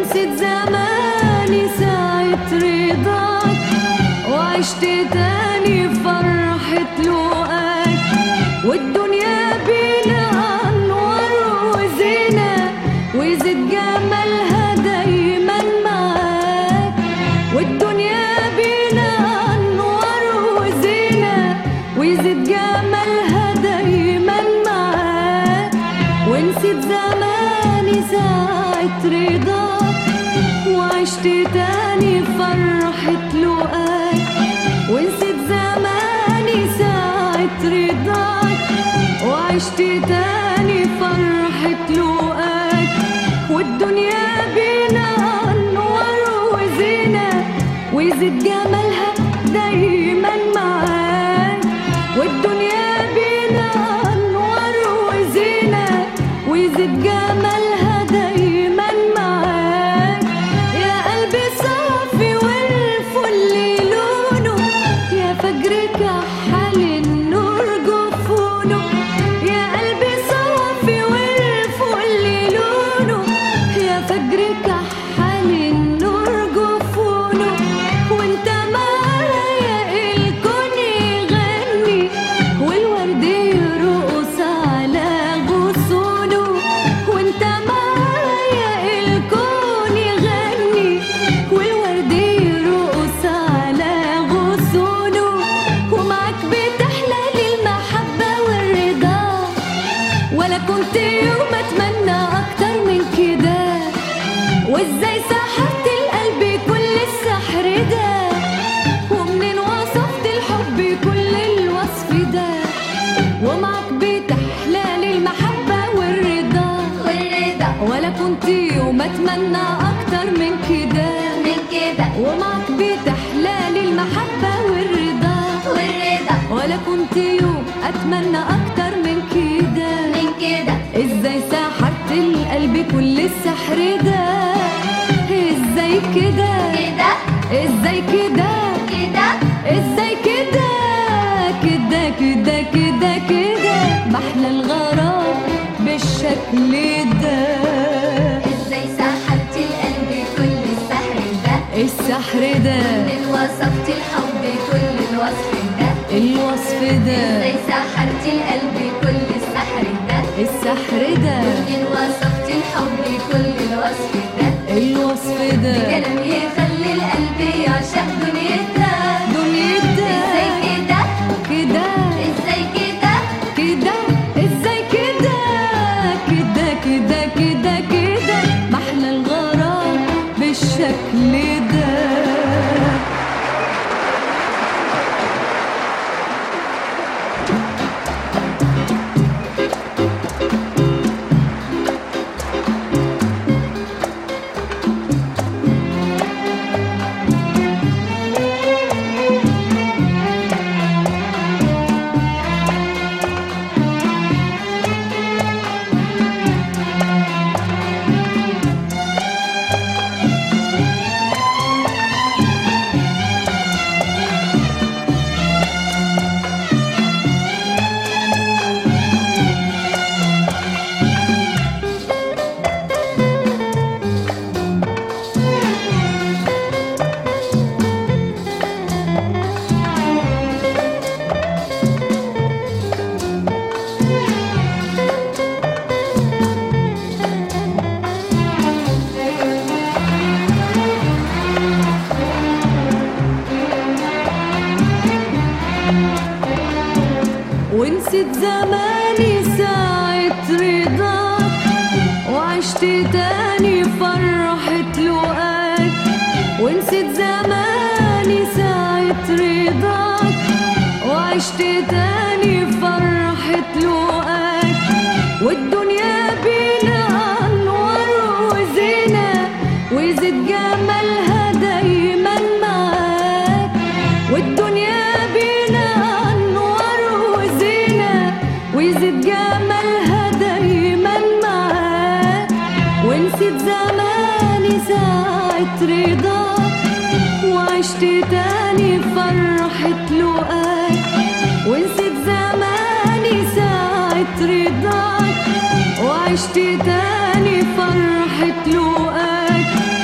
ونسيت زماني ساعة رضاك وعشت تاني فرحة لقاك والدنيا بينا أنوار وزينة وزيد جمالها دايما معاك والدنيا بينا أنوار وزينة ويزيد جمالها دايما معاك ونسيت زماني ساعة رضاك وعشت تاني فرحة لقاك ونسيت زماني ساعة رضاك وعشت تاني فرحة لقاك والدنيا بينا أنوار وزينة ويزيد جمالها دايما معاك والدنيا بينا أنوار وزينة ويزيد جمالها دايما معاك يا قلبي صافي والفل لونه يا فجر كحل النور جفونه يا قلبي صافي والفل لونه يا فجر كحل النور جفونه وانت معايا الكون يغني والورد يرقص على غصونه وانت معايا الكون يغني والورد يرقص على غصونه ومعاك بتحلى المحبة والرضا ولا كنت يوم اتمنى اكتر من كده وازاي سحرت القلب كل السحر ده ومنين وصفت الحب كل الوصف ده ومعك بتحلى لي المحبة والرضا والرضا ولا كنت يوم اتمنى اكتر من كده من كده ومعك بتحلى لي المحبة والرضا والرضا ولا كنت يوم اتمنى اكتر من كده من كده ازاي سحرت القلب كل السحر ده ازاي كده كده ازاي كده كده ازاي كده كده كده كده كده محلى الغرام بالشكل ده ازاي سحرت القلب كل السحر ده السحر ده من وصفت الحب كل الوصف ده الوصف ده ازاي سحرت القلب كل السحر ده السحر ده من وصفت الحب كل الوصف ده الوصف ده كلام يخلي القلب يعشق دنيتها دنيتك ازاي كده كده ازاي كده كده ازاي كده كده كده كده كده محلى الغرام بالشكل ده ونسيت زماني ساعة رضاك وعشت تاني فرحة لقاك ونسيت زماني ساعة رضاك وعشت تاني فرحة لقاك والدنيا بينا أنوار وزينة ويزيد جمالها دايما معاك والدنيا بينا أنوار وزينة ويزيد جمالها دايما معاك ونسيت زماني ساعة رضاك وعشت تاني فرحة لقاك ونسيت زماني ساعة رضاك وعشت تاني فرحة لقاك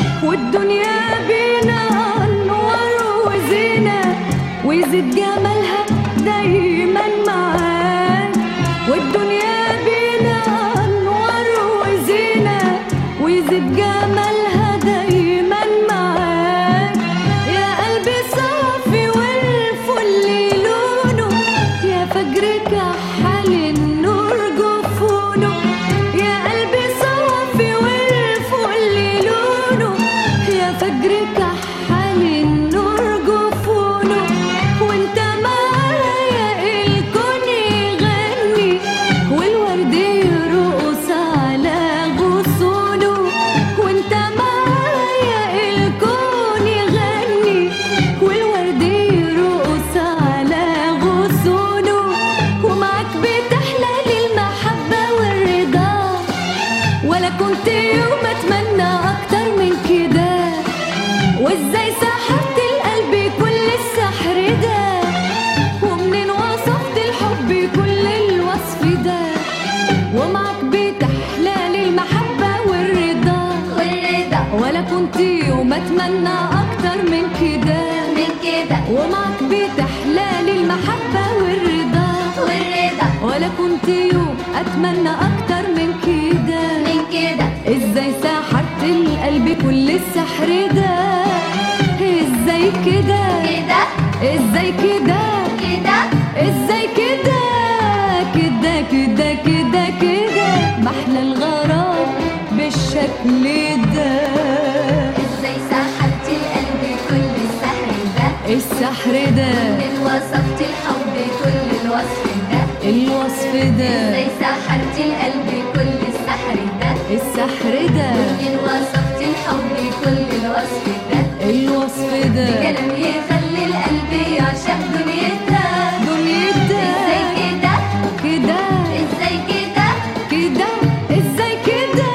كنت يوم اتمنى اكتر من كده وازاي سحرت القلب كل السحر ده ومنين وصفت الحب كل الوصف ده ومعك بتحلى المحبة والرضا والرضا ولا كنت يوم اتمنى اكتر من كده من كده ومعك بتحلى المحبة والرضا والرضا ولا كنت يوم اتمنى اكتر من كده من كده ازاي سحرت القلب كل السحر ده ازاي كده كده ازاي كده كده ازاي كده كده كده كده كده محلى الغرام بالشكل ده ازاي سحرت القلب كل السحر ده السحر ده من وصفت الحب كل الوصف ده الوصف ده ازاي سحرت القلب كل السحر ده السحر ده من وصفت الحب كل الوصف ده الوصف ده كلام يخلي القلب يعشق دنيتها دنيتها ازاي كده كده ازاي كده كده ازاي كده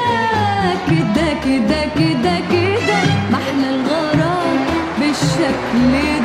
كده كده كده كده محلى الغرام بالشكل